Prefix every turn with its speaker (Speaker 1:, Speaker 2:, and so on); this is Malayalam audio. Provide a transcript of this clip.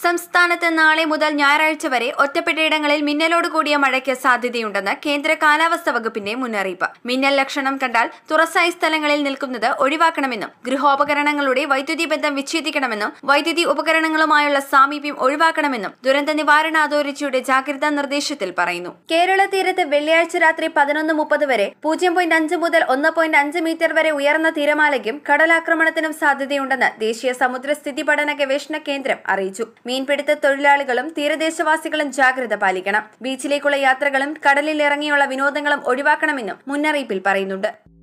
Speaker 1: സംസ്ഥാനത്ത് നാളെ മുതൽ ഞായറാഴ്ച വരെ ഒറ്റപ്പെട്ടയിടങ്ങളിൽ മിന്നലോട് കൂടിയ മഴയ്ക്ക് സാധ്യതയുണ്ടെന്ന് കേന്ദ്ര കാലാവസ്ഥാ വകുപ്പിന്റെ മുന്നറിയിപ്പ് മിന്നൽ ലക്ഷണം കണ്ടാൽ തുറസായ സ്ഥലങ്ങളിൽ നിൽക്കുന്നത് ഒഴിവാക്കണമെന്നും ഗൃഹോപകരണങ്ങളുടെ വൈദ്യുതി ബന്ധം വിച്ഛേദിക്കണമെന്നും വൈദ്യുതി ഉപകരണങ്ങളുമായുള്ള സാമീപ്യം ഒഴിവാക്കണമെന്നും ദുരന്ത നിവാരണ അതോറിറ്റിയുടെ ജാഗ്രതാ നിർദ്ദേശത്തിൽ പറയുന്നു കേരള തീരത്ത് വെള്ളിയാഴ്ച രാത്രി പതിനൊന്ന് മുപ്പത് വരെ പൂജ്യം പോയിന്റ് അഞ്ച് മുതൽ ഒന്ന് പോയിന്റ് അഞ്ച് മീറ്റർ വരെ ഉയർന്ന തിരമാലയ്ക്കും കടലാക്രമണത്തിനും സാധ്യതയുണ്ടെന്ന് ദേശീയ സമുദ്ര സ്ഥിതി പഠന ഗവേഷണ കേന്ദ്രം അറിയിച്ചു മീൻപിടുത്ത തൊഴിലാളികളും തീരദേശവാസികളും ജാഗ്രത പാലിക്കണം ബീച്ചിലേക്കുള്ള യാത്രകളും കടലിൽ ഇറങ്ങിയുള്ള വിനോദങ്ങളും ഒഴിവാക്കണമെന്നും മുന്നറിയിപ്പിൽ പറയുന്നുണ്ട്